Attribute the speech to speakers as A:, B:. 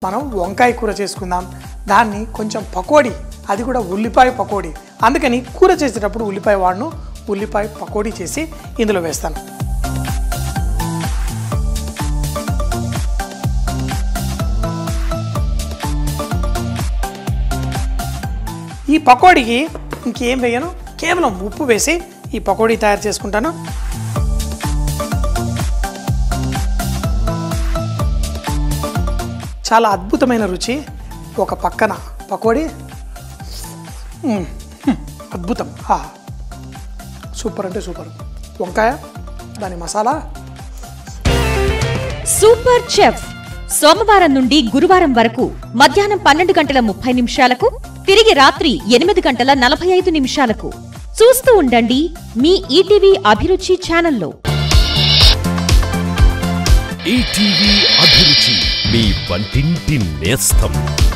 A: మనం వంకాయ కూర చేసుకుందాం దాన్ని కొంచెం పకోడీ అది కూడా ఉల్లిపాయ పకోడీ అందుకని కూర చేసేటప్పుడు ఉల్లిపాయ వాడను ఉల్లిపాయ పకోడీ చేసి ఇందులో వేస్తాను ఈ పకోడీకి ఇంకేం వేయను కేవలం ఉప్పు వేసి ఈ పకోడీ తయారు చేసుకుంటాను చాలా అద్భుతమైన రుచి ఒక పక్కన పకోడీ మ్మ్, మ్మ్, అద్భుతం ఆ, సూపర్ అంటే సూపర్ వంకాయ దాని మసాలా
B: సూపర్ చెఫ్ సోమవారం నుండి గురువారం వరకు మధ్యాహ్నం పన్నెండు గంటల ముప్పై నిమిషాలకు తిరిగి రాత్రి ఎనిమిది గంటల నలభై ఐదు నిమిషాలకు చూస్తూ ఉండండి మీ ఈటీవీ అభిరుచి ఛానల్లో
C: ఈటీవీ అభిరుచి మీ వంటింటి నేస్తం